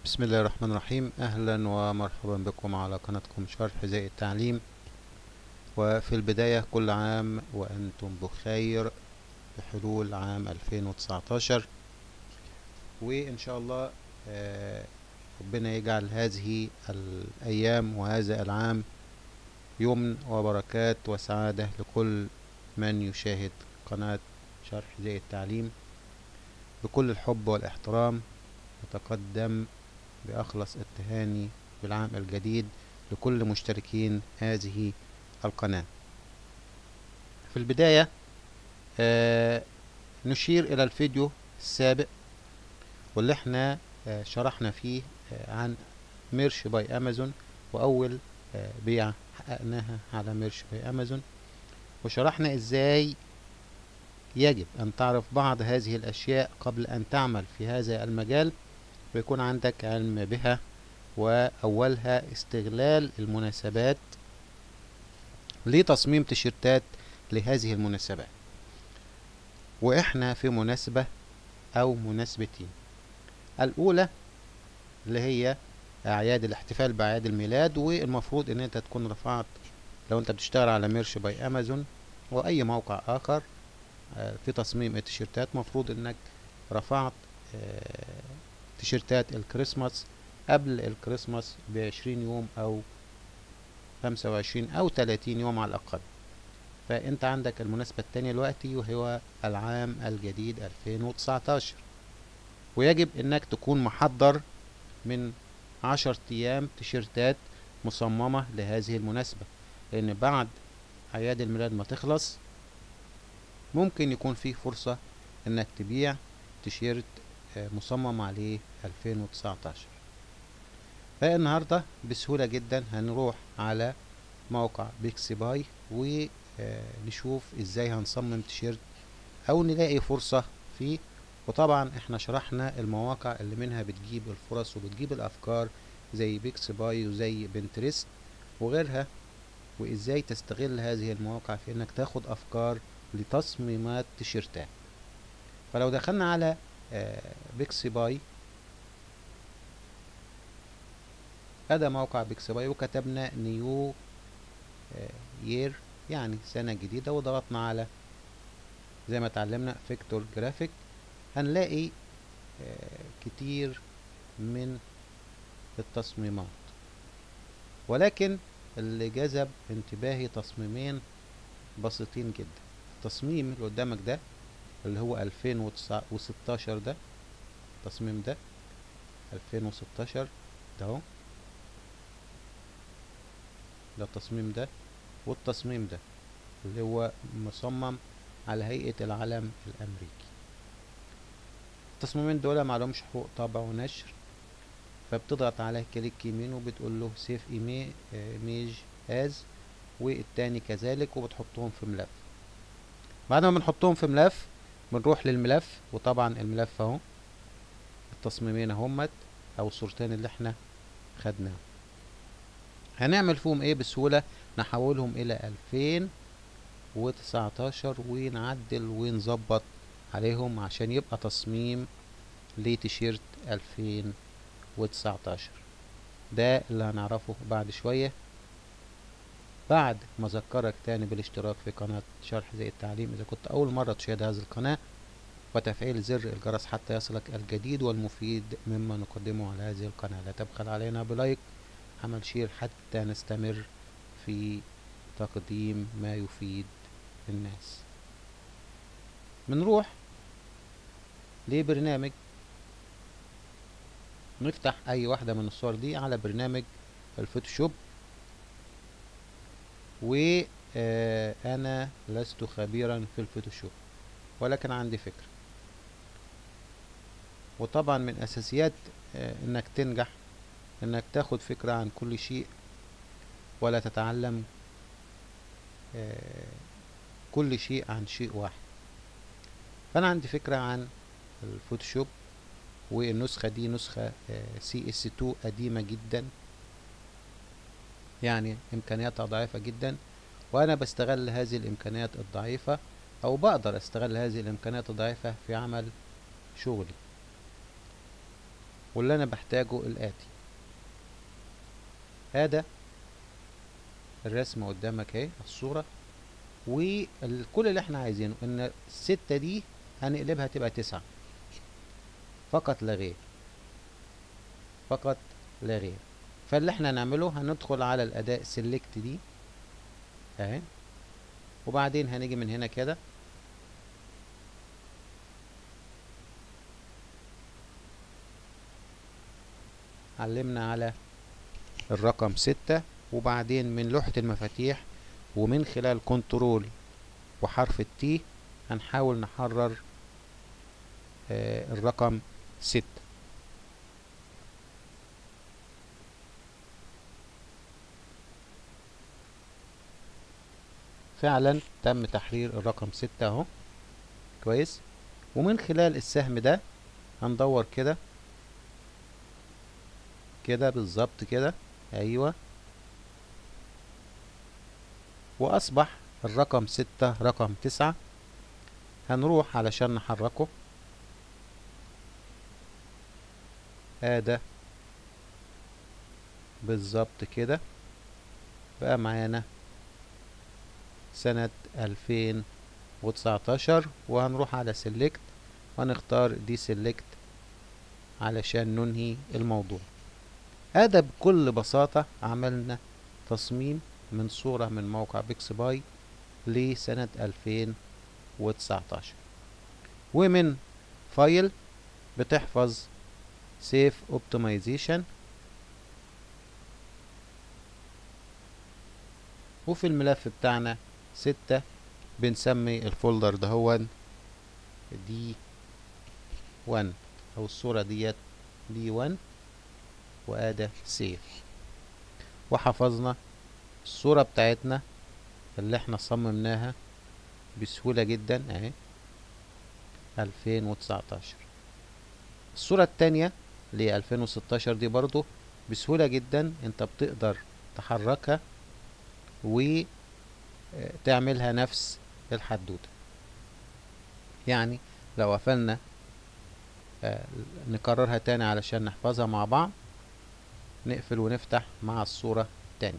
بسم الله الرحمن الرحيم أهلا ومرحبا بكم على قناتكم شرح زي التعليم وفي البداية كل عام وأنتم بخير بحلول عام 2019 وإن شاء الله آه، ربنا يجعل هذه الأيام وهذا العام يمن وبركات وسعادة لكل من يشاهد قناة شرح زي التعليم بكل الحب والاحترام نتقدم بأخلص التهاني بالعام الجديد لكل مشتركين هذه القناة في البداية آه نشير إلى الفيديو السابق واللي احنا آه شرحنا فيه آه عن ميرش باي أمازون وأول آه بيعة حققناها على ميرش باي أمازون وشرحنا إزاي يجب أن تعرف بعض هذه الأشياء قبل أن تعمل في هذا المجال ويكون عندك علم بها وأولها استغلال المناسبات لتصميم تيشيرتات لهذه المناسبات وإحنا في مناسبة أو مناسبتين الأولى اللي هي أعياد الاحتفال بأعياد الميلاد والمفروض إن أنت تكون رفعت لو أنت بتشتغل على ميرش باي أمازون وأي موقع آخر في تصميم التيشيرتات مفروض إنك رفعت تيشيرتات الكريسماس قبل الكريسماس بعشرين يوم او خمسة وعشرين او تلاتين يوم على الاقل فانت عندك المناسبة التانية دلوقتي وهو العام الجديد الفين وتسعتاشر ويجب انك تكون محضر من عشر ايام تيشيرتات مصممة لهذه المناسبة لان بعد اعياد الميلاد ما تخلص ممكن يكون فيه فرصة انك تبيع تيشيرت مصمم عليه 2019 فالنهاردة بسهولة جدا هنروح على موقع بيكسي باي ونشوف ازاي هنصمم تيشيرت او نلاقي فرصة فيه وطبعا احنا شرحنا المواقع اللي منها بتجيب الفرص وبتجيب الافكار زي بيكسي باي وزي بنترست وغيرها وازاي تستغل هذه المواقع في انك تاخد افكار لتصميمات تيشيرتات فلو دخلنا على بيكسي باي هذا موقع بيكسي باي وكتبنا نيو يير يعني سنة جديدة وضغطنا على زي ما اتعلمنا فيكتور جرافيك هنلاقي كتير من التصميمات ولكن اللي جذب انتباهي تصميمين بسيطين جدا التصميم اللي قدامك ده اللي هو 2016 ده التصميم ده 2016 ده اهو ده التصميم ده والتصميم ده اللي هو مصمم على هيئة العلم الأمريكي التصميمين دول معلهمش حقوق طبع ونشر فبتضغط عليه كليك يمين وبتقول له سيف ايميج از والتاني كذلك وبتحطهم في ملف بعد ما بنحطهم في ملف بنروح للملف وطبعا الملف اهو التصميمين اهمت او الصورتين اللي احنا خدناهم هنعمل فيهم ايه بسهولة نحولهم الى الفين وتسعتاشر ونعدل ونظبط عليهم عشان يبقى تصميم لتيشيرت الفين وتسعتاشر ده اللي هنعرفه بعد شوية بعد ما اذكرك تاني بالاشتراك في قناة شرح زي التعليم اذا كنت اول مرة تشاهد هذه القناة وتفعيل زر الجرس حتى يصلك الجديد والمفيد مما نقدمه على هذه القناة لا تبخل علينا بلايك عمل شير حتى نستمر في تقديم ما يفيد الناس بنروح لبرنامج نفتح اي واحدة من الصور دي على برنامج الفوتوشوب وانا لست خبيرا في الفوتوشوب ولكن عندي فكرة وطبعا من اساسيات انك تنجح انك تاخد فكرة عن كل شيء ولا تتعلم كل شيء عن شيء واحد فانا عندي فكرة عن الفوتوشوب والنسخة دي نسخة سي اس 2 قديمة جدا يعني امكانياتها ضعيفة جدا وانا بستغل هذه الامكانيات الضعيفة او بقدر استغل هذه الامكانيات الضعيفة في عمل شغلي واللي انا بحتاجه الاتي هذا الرسمة قدامك اهي الصورة وكل اللي احنا عايزينه ان الستة دي هنقلبها تبقى تسعة فقط لا غير فقط لا غير فاللي احنا نعمله هندخل على الاداة سيلكت دي اهي وبعدين هنيجي من هنا كده علمنا على الرقم ستة وبعدين من لوحة المفاتيح ومن خلال كنترول وحرف التي هنحاول نحرر آه الرقم ستة فعلا تم تحرير الرقم ستة اهو كويس ومن خلال السهم ده هندور كده كده بالظبط كده ايوه واصبح الرقم ستة رقم تسعة هنروح علشان نحركه هذا بالظبط كده بقى معانا سنة ألفين وتسعتاشر وهنروح على سيلكت وهنختار دي سيلكت علشان ننهي الموضوع هذا بكل بساطة عملنا تصميم من صورة من موقع بيكس باي لسنة ألفين وتسعتاشر ومن فايل بتحفظ سيف اوبتمايزيشن وفي الملف بتاعنا ستة بنسمي الفولدر دهون دي وان او الصورة ديت دي وان وادي سيف وحفظنا الصورة بتاعتنا اللي احنا صممناها بسهولة جدا اهي الفين وتسعتاشر الصورة التانية اللي الفين وستاشر دي برضو بسهولة جدا انت بتقدر تحركها وتعملها نفس الحدوتة يعني لو قفلنا نكررها تاني علشان نحفظها مع بعض نقفل ونفتح مع الصورة تاني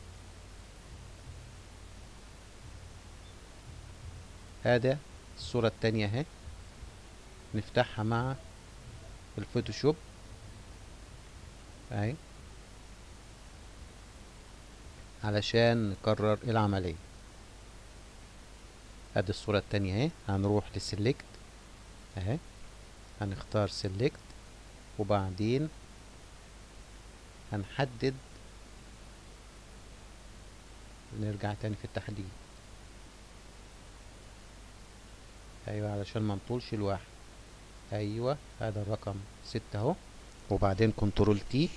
هذا الصورة التانية اهي نفتحها مع الفوتوشوب اهي علشان نكرر العملية ادي الصورة التانية اهي هنروح لسلكت اهي هنختار سلكت وبعدين هنحدد نرجع تاني في التحديد ايوه علشان ما نطولش الواحد ايوه هذا الرقم ستة اهو وبعدين كنترول تي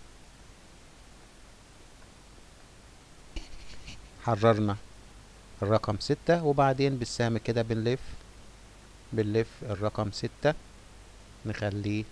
حررنا الرقم ستة وبعدين بالسهم كده بنلف بنلف الرقم ستة نخليه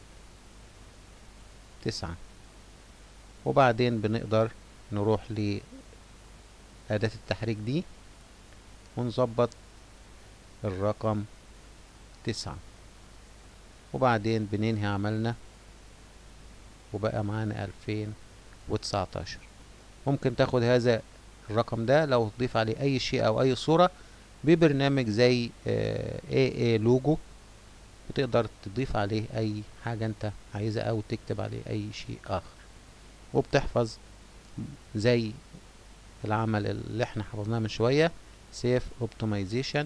تسعة وبعدين بنقدر نروح لأداة التحريك دي ونظبط الرقم تسعة وبعدين بننهي عملنا وبقى معانا ألفين وتسعتاشر ممكن تاخد هذا الرقم ده لو تضيف عليه أي شيء أو أي صورة ببرنامج زي اي اي لوجو وتقدر تضيف عليه أي حاجة أنت عايزها أو تكتب عليه أي شيء آخر وبتحفظ زي العمل اللي احنا حفظناه من شوية سيف اوبتمايزيشن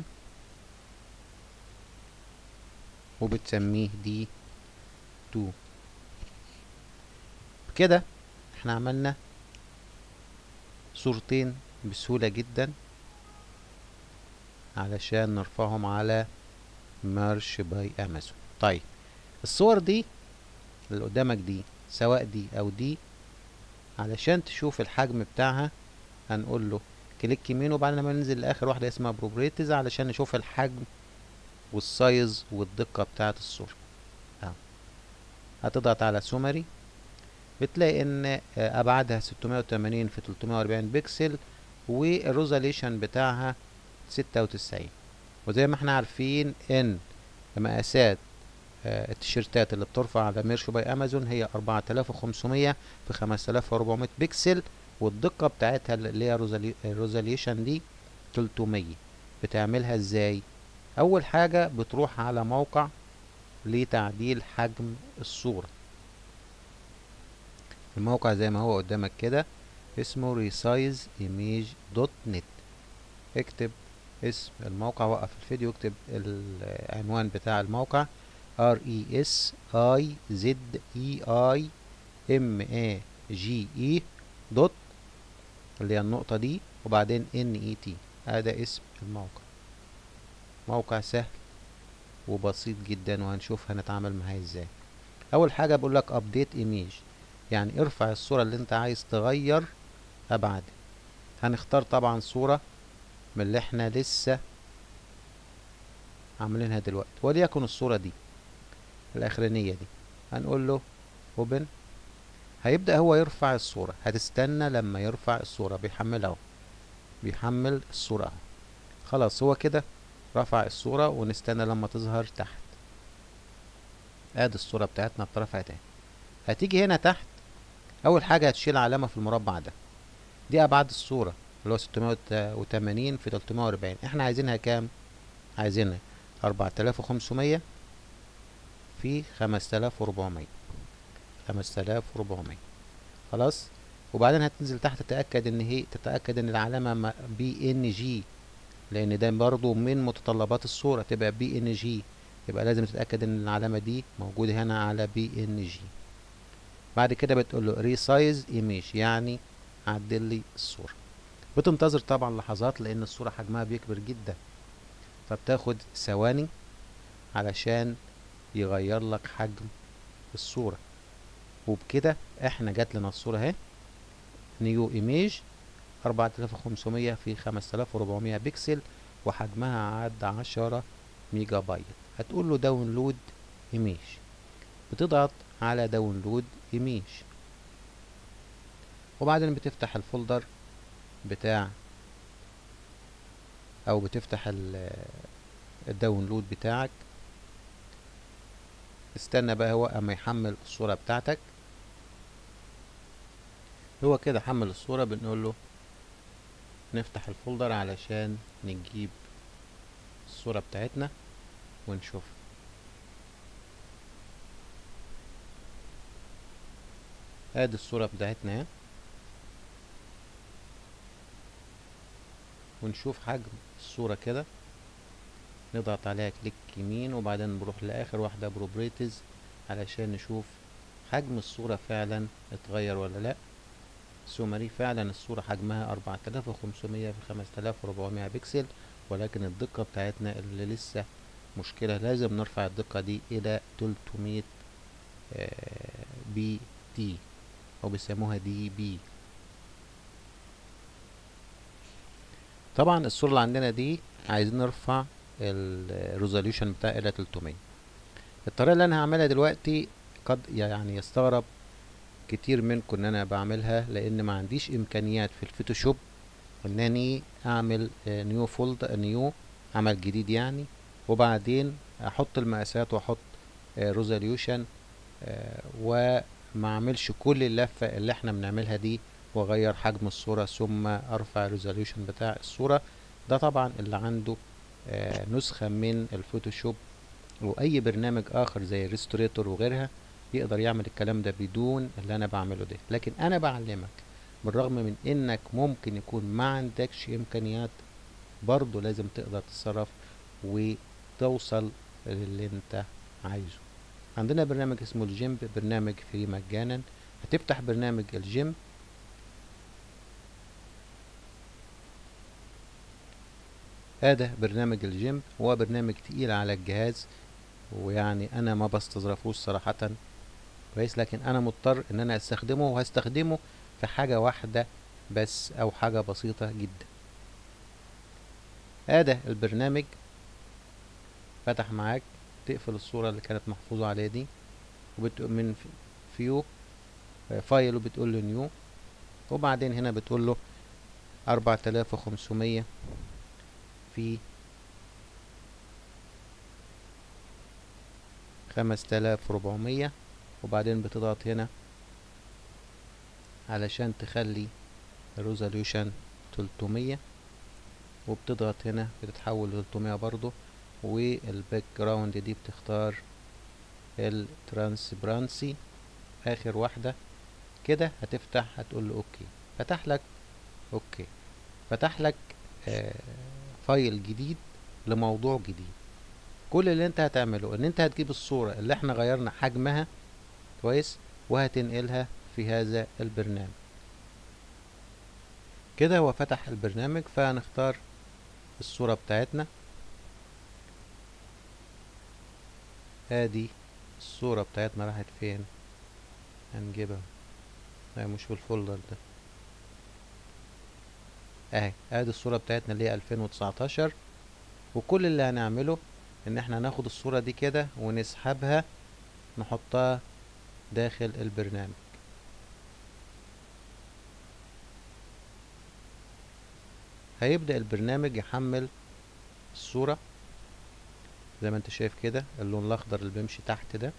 وبتسميه دي 2 بكده احنا عملنا صورتين بسهولة جدا علشان نرفعهم على مارش باي امازون طيب الصور دي اللي قدامك دي سواء دي او دي علشان تشوف الحجم بتاعها هنقول له كليك يمين وبعد ما ننزل لاخر واحده اسمها بروبريتيز علشان نشوف الحجم والسايز والدقه بتاعه الصوره اهو هتضغط على سومري بتلاقي ان ابعادها 680 في 340 بكسل والريزوليشن بتاعها 96 وزي ما احنا عارفين ان مقاسات آه، التيشيرتات اللي بترفع على ميرش باي امازون هي 4500 في 5400 بكسل والدقة بتاعتها اللي هي الريزوليوشن دي 300 بتعملها ازاي اول حاجة بتروح على موقع لتعديل حجم الصورة الموقع زي ما هو قدامك كده اسمه resizeimage.net اكتب اسم الموقع وقف الفيديو اكتب العنوان بتاع الموقع r e s i z e i m a g e دوت اللي هي النقطة دي وبعدين ان اي تي هذا اسم الموقع موقع سهل وبسيط جدا وهنشوف هنتعامل معاه ازاي اول حاجة بقول لك ابديت ايميج يعني ارفع الصورة اللي انت عايز تغير ابعاد هنختار طبعا صورة من اللي احنا لسه عاملينها دلوقتي وليكن الصورة دي الاخرانية دي هنقول له اوبن هيبدأ هو يرفع الصورة هتستنى لما يرفع الصورة بيحملها اهو بيحمل الصورة اهو خلاص هو كده رفع الصورة ونستنى لما تظهر تحت ادي الصورة بتاعتنا اترفعت اهي هتيجي هنا تحت اول حاجة هتشيل علامة في المربع ده دي ابعاد الصورة اللي هو 680 في 340 احنا عايزينها كام عايزينها 4500 في 5400 5400 خلاص وبعدين هتنزل تحت تتأكد ان هي تتأكد ان العلامة بي ان جي لان ده برضو من متطلبات الصورة تبقى بي ان جي يبقى لازم تتأكد ان العلامة دي موجودة هنا على بي ان جي بعد كده بتقول له ريسايز ايميج يعني عدل لي الصورة بتنتظر طبعا لحظات لان الصورة حجمها بيكبر جدا فبتاخد ثواني علشان يغير لك حجم الصورة وبكده احنا جات لنا الصورة اهي نيو ايميج 4500 في 5400 بكسل وحجمها عاد 10 ميجا بايت هتقول له داونلود ايميج بتضغط على داونلود ايميج وبعدين بتفتح الفولدر بتاع او بتفتح الداونلود بتاعك استنى بقى هو اما يحمل الصورة بتاعتك هو كده حمل الصورة بنقول له نفتح الفولدر علشان نجيب الصورة بتاعتنا ونشوف ادي الصورة بتاعتنا اهي ونشوف حجم الصورة كده نضغط عليها كليك يمين وبعدين نروح لاخر واحدة بروبريتيز علشان نشوف حجم الصورة فعلا اتغير ولا لا سومري فعلا الصورة حجمها 4500 في 5400 بكسل ولكن الدقة بتاعتنا اللي لسه مشكلة لازم نرفع الدقة دي الى 300 بي تي او بيسموها دي بي طبعا الصورة اللي عندنا دي عايزين نرفع الريزوليوشن بتاعها الى 300 الطريقة اللي انا هعملها دلوقتي قد يعني يستغرب كتير منكم ان انا بعملها لان ما عنديش امكانيات في الفوتوشوب انني اعمل نيو فولد نيو عمل جديد يعني وبعدين احط المقاسات واحط ريزوليوشن وما اعملش كل اللفة اللي احنا بنعملها دي واغير حجم الصورة ثم ارفع الريزوليوشن بتاع الصورة ده طبعا اللي عنده نسخة من الفوتوشوب واي برنامج اخر زي ريستوريتور وغيرها يقدر يعمل الكلام ده بدون اللي انا بعمله ده لكن انا بعلمك بالرغم من انك ممكن يكون ما عندكش امكانيات برضه لازم تقدر تتصرف وتوصل للي انت عايزه عندنا برنامج اسمه الجيمب برنامج فري مجانا هتفتح برنامج الجيمب هذا برنامج الجيمب هو برنامج تقيل على الجهاز ويعني انا ما بستظرفوش صراحة كويس لكن انا مضطر ان انا استخدمه وهستخدمه في حاجة واحدة بس او حاجة بسيطة جدا هذا البرنامج فتح معاك تقفل الصورة اللي كانت محفوظة عليها دي وبتقول من فيو فايل وبتقول له نيو وبعدين هنا بتقول له أربعة آلاف وخمسمية في خمس تلاف ربعمية وبعدين بتضغط هنا علشان تخلي الريزوليوشن تلتمية وبتضغط هنا بتتحول لتلتمية برضو والباك جراوند دي بتختار الترانسبرانسي اخر واحدة كده هتفتح هتقول له اوكي فتح لك اوكي فتح لك آه فايل جديد لموضوع جديد كل اللي انت هتعمله ان انت هتجيب الصورة اللي احنا غيرنا حجمها كويس وهتنقلها في هذا البرنامج كده هو فتح البرنامج فهنختار الصورة بتاعتنا ادي الصورة بتاعتنا راحت فين هنجيبها لا مش في الفولدر ده اهي ادي الصورة بتاعتنا اللي هي 2019 وكل اللي هنعمله ان احنا ناخد الصورة دي كده ونسحبها نحطها داخل البرنامج هيبدأ البرنامج يحمل الصورة زي ما انت شايف كده اللون الاخضر اللي بيمشي تحت ده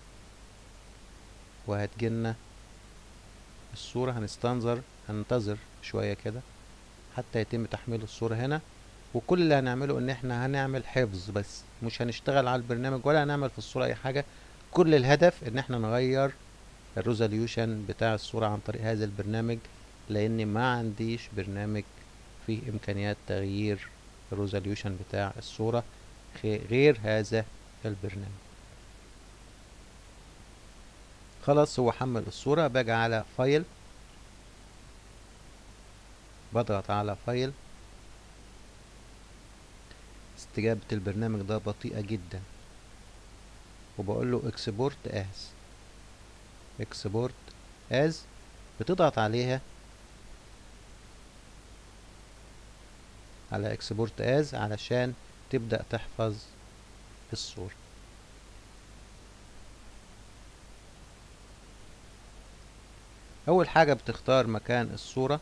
وهتجيلنا الصورة هنستنظر هننتظر شوية كده حتى يتم تحميل الصورة هنا وكل اللي هنعمله ان احنا هنعمل حفظ بس مش هنشتغل على البرنامج ولا هنعمل في الصورة اي حاجة كل الهدف ان احنا نغير الريزوليوشن بتاع الصورة عن طريق هذا البرنامج لان ما عنديش برنامج فيه امكانيات تغيير الريزوليوشن بتاع الصورة غير هذا البرنامج خلاص هو حمل الصورة باجي على فايل بضغط على فايل استجابة البرنامج ده بطيئة جدا وبقول له اكسبورت از اكسبورت از بتضغط عليها على اكسبورت از علشان تبدأ تحفظ الصورة أول حاجة بتختار مكان الصورة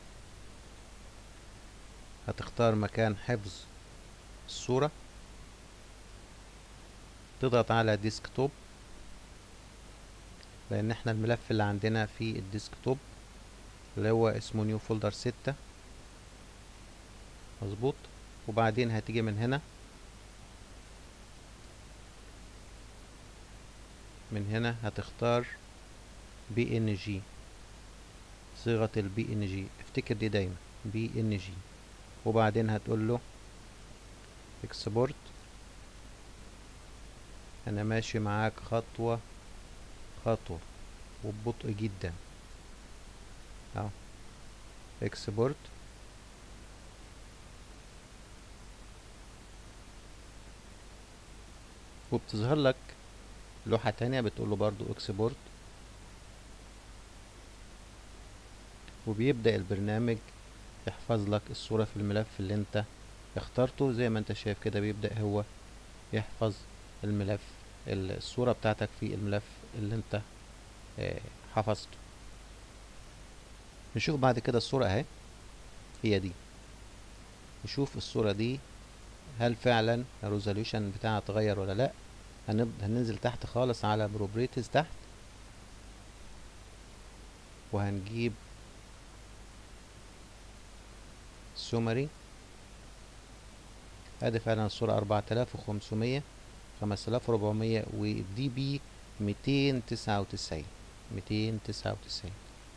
هتختار مكان حفظ الصورة تضغط على ديسكتوب لأن احنا الملف اللي عندنا في الديسكتوب اللي هو اسمه نيو فولدر ستة مظبوط وبعدين هتيجي من هنا من هنا هتختار بي ان جي صيغة البي ان جي افتكر دي دايما بي ان جي وبعدين هتقول له اكسبورت انا ماشي معاك خطوة خطوة وببطء جدا اهو اكسبورت وبتظهر لك لوحة تانية بتقول له برضو اكسبورت وبيبدأ البرنامج يحفظ لك الصورة في الملف اللي انت اخترته زي ما انت شايف كده بيبدأ هو يحفظ الملف الصورة بتاعتك في الملف اللي انت اه حفظته نشوف بعد كده الصورة اهي هي دي نشوف الصورة دي هل فعلا الريزوليوشن بتاعها اتغير ولا لا هننزل تحت خالص على بروبريتيز تحت وهنجيب سومري ادي فعلا الصورة اربعة الاف وخمسمية خمسة الاف وربعمية والدي بي ميتين تسعة وتسعين ميتين تسعة وتسعين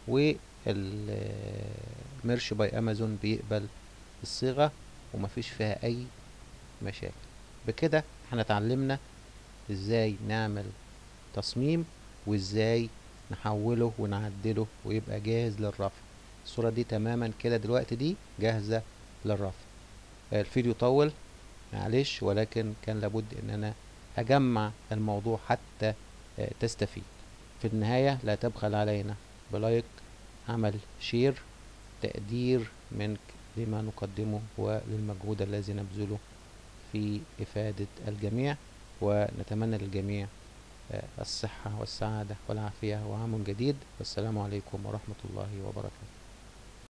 والميرش باي امازون بيقبل الصيغة ومفيش فيها اي مشاكل بكده احنا اتعلمنا ازاي نعمل تصميم وازاي نحوله ونعدله ويبقى جاهز للرفع الصورة دي تماما كده دلوقتي دي جاهزة للرفع الفيديو طول معلش ولكن كان لابد ان انا اجمع الموضوع حتى تستفيد في النهاية لا تبخل علينا بلايك عمل شير تقدير منك لما نقدمه وللمجهود الذي نبذله في إفادة الجميع ونتمنى للجميع الصحة والسعادة والعافية وعام جديد والسلام عليكم ورحمة الله وبركاته